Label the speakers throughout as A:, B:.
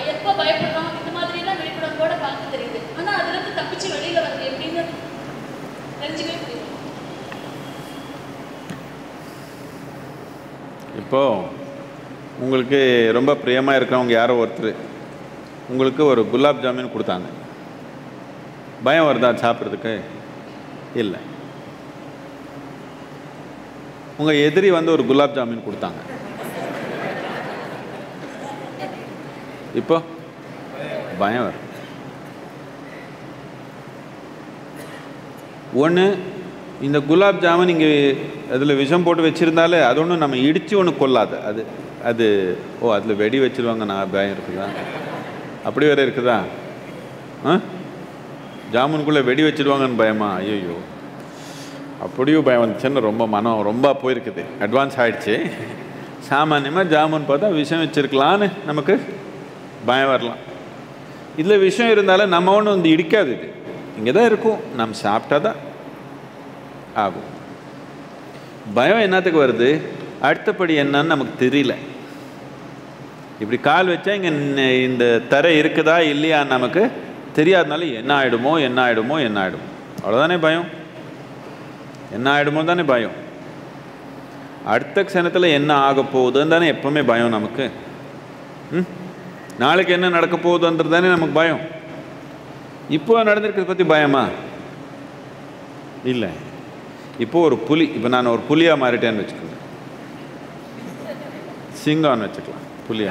A: எப்போ பயப்படுறோம் இந்த மாதிரி எல்லாம் விழிப்புணர்வோட பார்க்க தெரியுது ஆனா அதுல இருந்து தப்பிச்சு வெளியில வருது எப்படின்னு தெரிஞ்சுக்கவே முடியும்
B: இப்போ உங்களுக்கு ரொம்ப பிரியமாக இருக்கிறவங்க யாரோ ஒருத்தர் உங்களுக்கு ஒரு குலாப் ஜாமுன் கொடுத்தாங்க பயம் வருதா சாப்பிட்றதுக்கு இல்லை உங்கள் எதிரி வந்து ஒரு குலாப் ஜாமுன் கொடுத்தாங்க இப்போ பயம் வரும் ஒன்று இந்த குலாப் ஜாமுன் இங்கே அதில் விஷம் போட்டு வச்சுருந்தாலே அது ஒன்றும் நம்ம இடித்து ஒன்று கொல்லாது அது அது ஓ அதில் வெடி வச்சிருவாங்க நான் பயம் இருக்குதா அப்படி வேற இருக்குதா ஆ ஜாமுனுக்குள்ளே வெடி வச்சிருவாங்கன்னு பயமா ஐயோ அப்படியும் பயம் வந்துச்சுன்னு ரொம்ப மனம் ரொம்ப போயிருக்குது அட்வான்ஸ் ஆயிடுச்சு சாமானியமாக ஜாமுன் பார்த்தா விஷம் வச்சிருக்கலான்னு நமக்கு பயம் வரலாம் இதில் விஷம் இருந்தாலும் நம்ம ஒன்றும் வந்து இடிக்காது இது இங்கே தான் இருக்கும் நம்ம சாப்பிட்டா தான் ஆகும் பயம் என்னத்துக்கு வருது அடுத்தபடி என்னன்னு நமக்கு தெரியல இப்படி கால் வச்சா இங்கே இந்த தரை இருக்குதா இல்லையா நமக்கு தெரியாதனால என்ன ஆகிடுமோ என்ன ஆகிடுமோ என்ன ஆகிடுமோ அவ்வளோதானே பயம் என்ன ஆகிடுமோ தானே பயம் அடுத்த க்ஷணத்தில் என்ன ஆக போகுதுன்னு தானே எப்பவுமே பயம் நமக்கு ம் நாளைக்கு என்ன நடக்க போகுதுன்றது தானே நமக்கு பயம் இப்போ நடந்திருக்கிறத பற்றி பயமா இல்லை இப்போ ஒரு புலி இப்போ நான் ஒரு புலியாக மாறிட்டேன்னு வச்சுக்கோங்க சிங்கம்னு வச்சுக்கலாம் புலியா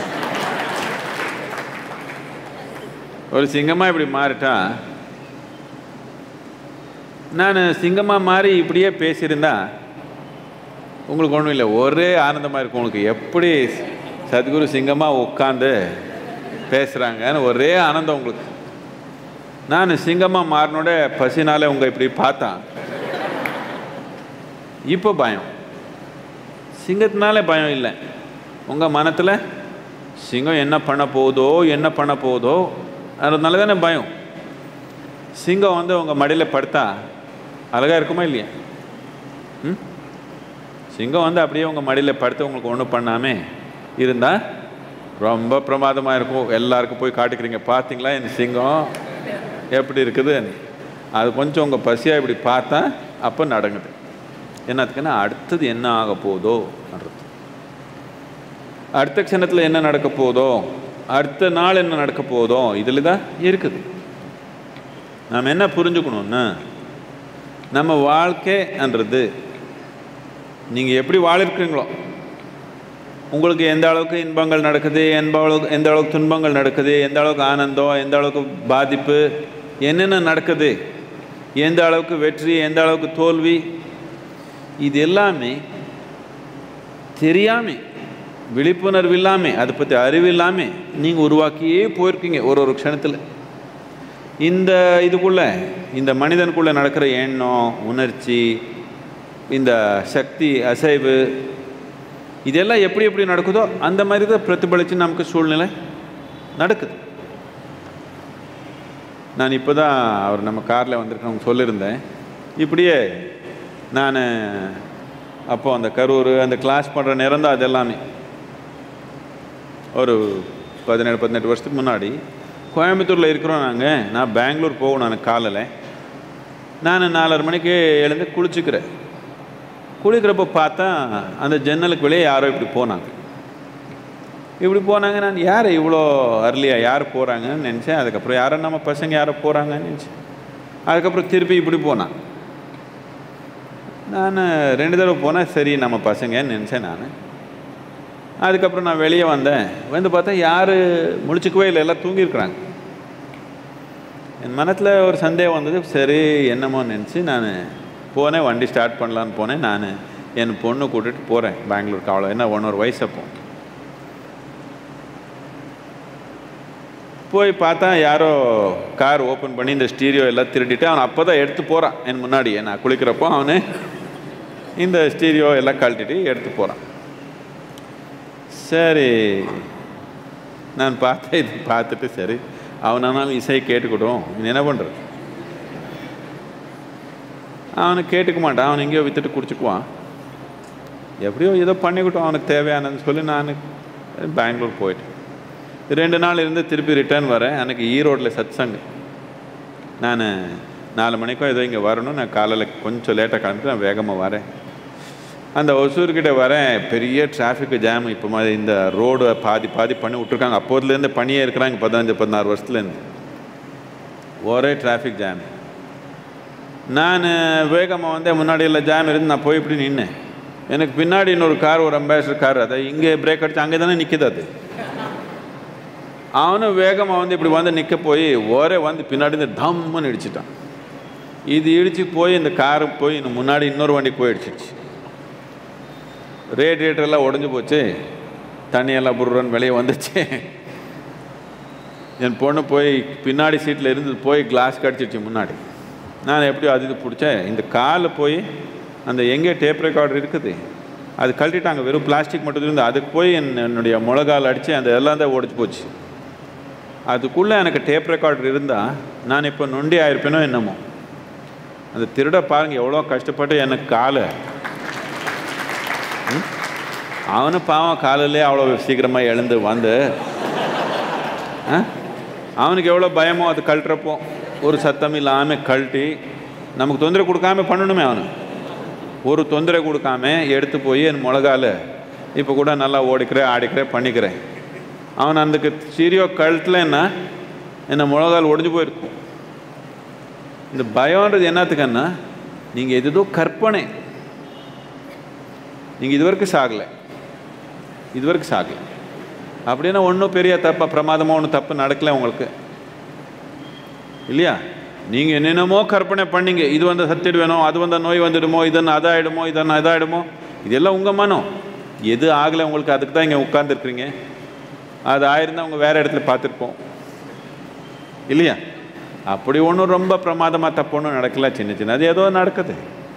B: ஒரு சிங்கமாக இப்படி மாறிட்டா நான் சிங்கமாக மாறி இப்படியே பேசியிருந்தா உங்களுக்கு ஒன்றும் இல்லை ஒரே ஆனந்தமாக இருக்கும் உங்களுக்கு எப்படி சத்குரு சிங்கமாக உட்காந்து பேசுகிறாங்கன்னு ஒரே ஆனந்தம் உங்களுக்கு நான் சிங்கமாக மாறினோட பசினால உங்க இப்படி பார்த்தேன் இப்போ பயம் சிங்கத்தினால பயம் இல்லை உங்கள் மனத்தில் சிங்கம் என்ன பண்ண போகுதோ என்ன பண்ண போகுதோ அதனால தானே பயம் சிங்கம் வந்து உங்கள் மடியில் படுத்தா அழகாக இருக்குமா இல்லையா ம் சிங்கம் வந்து அப்படியே உங்கள் மடியில் படுத்து உங்களுக்கு ஒன்றும் பண்ணாமே இருந்தால் ரொம்ப பிரமாதமாக இருக்கும் எல்லாருக்கும் போய் காட்டுக்கிறீங்க பார்த்தீங்களா என் சிங்கம் எப்படி இருக்குது அது கொஞ்சம் உங்கள் பசியாக இப்படி பார்த்தா அப்போ நடங்குது என்னத்துக்குன்னா அடுத்தது என்ன ஆக போதோன்றது அடுத்த க்ஷணத்தில் என்ன நடக்க போதோ அடுத்த நாள் என்ன நடக்க போதோ இதில் தான் இருக்குது நாம் என்ன புரிஞ்சுக்கணும்னா நம்ம வாழ்க்கைன்றது நீங்கள் எப்படி வாழிருக்கீங்களோ உங்களுக்கு எந்த அளவுக்கு இன்பங்கள் நடக்குது எந்த அளவுக்கு எந்த அளவுக்கு துன்பங்கள் நடக்குது எந்த அளவுக்கு ஆனந்தம் எந்த அளவுக்கு பாதிப்பு என்னென்ன நடக்குது எந்த அளவுக்கு வெற்றி எந்த அளவுக்கு தோல்வி இது எல்லாமே தெரியாமல் விழிப்புணர்வு இல்லாமல் அதை பற்றி அறிவு இல்லாமல் நீங்கள் உருவாக்கியே போயிருக்கீங்க ஒரு ஒரு க்ஷணத்தில் இந்த இதுக்குள்ளே இந்த மனிதனுக்குள்ளே நடக்கிற எண்ணம் உணர்ச்சி இந்த சக்தி அசைவு இதெல்லாம் எப்படி எப்படி நடக்குதோ அந்த மாதிரி தான் பிரதிபலித்து நமக்கு சூழ்நிலை நடக்குது நான் இப்போ தான் அவர் நம்ம காரில் வந்திருக்கவங்க சொல்லியிருந்தேன் இப்படியே நான் அப்போ அந்த கரூர் அந்த கிளாஸ் பண்ணுற நேரம் தான் அது எல்லாமே ஒரு பதினேழு பதினெட்டு வருஷத்துக்கு முன்னாடி கோயம்புத்தூரில் இருக்கிறோம் நாங்கள் நான் பெங்களூர் போகணும் எனக்கு காலையில் நான் நாலரை மணிக்கு எழுந்து குளிச்சுக்கிறேன் குளிக்கிறப்போ பார்த்தா அந்த ஜன்னலுக்கு வெளியே யாரோ இப்படி போனாங்க இப்படி போனாங்க நான் யார் இவ்வளோ அர்லியா யார் போகிறாங்கன்னு நினச்சேன் அதுக்கப்புறம் யாரோ நம்ம பசங்க யாரோ போகிறாங்கன்னு நினச்சேன் அதுக்கப்புறம் திருப்பி இப்படி போனான் நான் ரெண்டு தடவை போனேன் சரி நம்ம பசங்கன்னு நினச்சேன் நான் அதுக்கப்புறம் நான் வெளியே வந்தேன் வந்து பார்த்தா யார் முழிச்சுக்கவே இல்லை எல்லாம் தூங்கியிருக்கிறாங்க என் மனத்தில் ஒரு சந்தேகம் வந்தது சரி என்னமோ நினச்சி நான் போனேன் வண்டி ஸ்டார்ட் பண்ணலான்னு போனேன் நான் என் பொண்ணு கூட்டிகிட்டு போகிறேன் பெங்களூருக்கு அவ்வளோ என்ன ஒன்றரை வயசு அப்போ போய் பார்த்தா யாரோ கார் ஓப்பன் பண்ணி இந்த ஸ்டீரியோ எல்லாம் திருடிட்டு அவன் அப்போ தான் எடுத்து போகிறான் என் முன்னாடி நான் குளிக்கிறப்போ அவனு இந்த ஸ்டீரியோ எல்லாம் கழட்டிட்டு எடுத்து போகிறான் சரி நான் பார்த்தேன் இது பார்த்துட்டு சரி அவனானாலும் இசை கேட்டுக்கிட்டோம் நீ என்ன பண்ணுறது அவனை கேட்டுக்க மாட்டான் அவன் எங்கேயோ வித்துட்டு குடிச்சுக்குவான் எப்படியோ ஏதோ பண்ணிக்கிட்டோம் அவனுக்கு தேவையானதுன்னு சொல்லி நான் பெங்களூர் போயிட்டேன் ரெண்டு நாள் இருந்து திருப்பி ரிட்டர்ன் வரேன் அன்றைக்கி ஈரோட்டில் சத் சங் நான் நாலு மணிக்கோ ஏதோ இங்கே வரணும் நான் காலையில் கொஞ்சம் லேட்டாக கிளம்பி நான் வேகமாக வரேன் அந்த ஒசூர்கிட்ட வரேன் பெரிய டிராஃபிக் ஜாம் இப்போ மாதிரி இந்த ரோடு பாதி பாதி பண்ணி விட்ருக்காங்க அப்போதுலேருந்து பணியே இருக்கிறாங்க பதினஞ்சு பதினாறு வருஷத்துலேருந்து ஒரே டிராஃபிக் ஜாம் நான் வேகமாக வந்து முன்னாடி எல்லாம் ஜாம் இருந்து நான் போய் இப்படி நின்னேன் எனக்கு பின்னாடி இன்னொரு கார் ஒரு அம்பாசிடர் கார் அதை இங்கே பிரேக் அடிச்சு அங்கே தானே நிற்கிது அது அவனும் வேகமாக வந்து இப்படி வந்து நிற்க போய் ஒரே வந்து பின்னாடி இந்த தம்முன்னு இடிச்சிட்டான் இது இடிச்சு போய் இந்த காரு போய் இன்னும் முன்னாடி இன்னொரு வண்டி போய் இடிச்சிடுச்சு ரேடியேட்டர் எல்லாம் உடஞ்சி போச்சு தண்ணியெல்லாம் புருன்னு வெளியே வந்துச்சு என் பொண்ணு போய் பின்னாடி சீட்டில் இருந்து போய் கிளாஸ் கடிச்சிடுச்சு முன்னாடி நான் எப்படியோ அது இது பிடிச்சேன் இந்த காலில் போய் அந்த எங்கே டேப் ரெக்கார்டர் இருக்குது அது கழட்டிட்டாங்க வெறும் பிளாஸ்டிக் மட்டும் இருந்து அதுக்கு போய் என் என்னுடைய முழங்கால் அடித்து அந்த எல்லாம் தான் உடச்சி போச்சு அதுக்குள்ளே எனக்கு டேப் ரெக்கார்டர் இருந்தால் நான் இப்போ நொண்டி ஆயிருப்பேனோ என்னமோ அந்த திருட பாருங்க எவ்வளோ கஷ்டப்பட்டு எனக்கு காலை ம்? அவனு பாவம் காலையிலே அவ்வளோ சீக்கிரமாக எழுந்து வந்து ஆ? அவனுக்கு எவ்வளோ பயமோ அது கழட்டுறப்போ ஒரு சத்தம் இல்லாமல் கழட்டி நமக்கு தொந்தரவு கொடுக்காம பண்ணணுமே அவனு ஒரு தொந்தரவு கொடுக்காம எடுத்து போய் என் மிளகால இப்போ கூட நல்லா ஓடிக்கிறேன் ஆடிக்கிறேன் பண்ணிக்கிறேன் அவன் அந்த சீரியோ கழட்டலைன்னா என்ன முழங்கால் ஒடிஞ்சு போயிருக்கும் இந்த பயம்ன்றது என்னத்துக்குன்னா நீங்கள் எதுதோ கற்பனை நீங்கள் இதுவரைக்கும் சாகலை இதுவரைக்கும் சாகலை அப்படின்னா ஒன்றும் பெரிய தப்பா பிரமாதமாக ஒன்றும் தப்பு நடக்கல உங்களுக்கு இல்லையா நீங்கள் என்னென்னமோ கற்பனை பண்ணீங்க இது வந்து சத்திடுவேனோ அது வந்த நோய் வந்துடுமோ இதன்னு அதாயிடுமோ இதன்னு அதாயிடுமோ இதெல்லாம் உங்கள் மனம் எது ஆகலை உங்களுக்கு அதுக்கு தான் இங்கே உட்காந்துருக்குறீங்க அது ஆயிருந்தால் அவங்க வேறு இடத்துல பார்த்துருப்போம் இல்லையா அப்படி ஒன்றும் ரொம்ப பிரமாதமாக தப்பு ஒன்றும் நடக்கல சின்ன சின்ன அது ஏதோ நடக்குது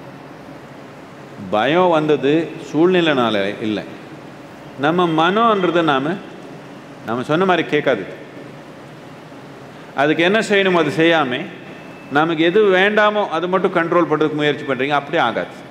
B: பயம் வந்தது சூழ்நிலைனால இல்லை நம்ம மனம்ன்றது நாம் நம்ம சொன்ன மாதிரி கேட்காது அதுக்கு என்ன செய்யணுமோ அது செய்யாமல் நமக்கு எது வேண்டாமோ அது மட்டும் கண்ட்ரோல் பண்ணுறதுக்கு முயற்சி பண்ணுறீங்க அப்படியே ஆகாது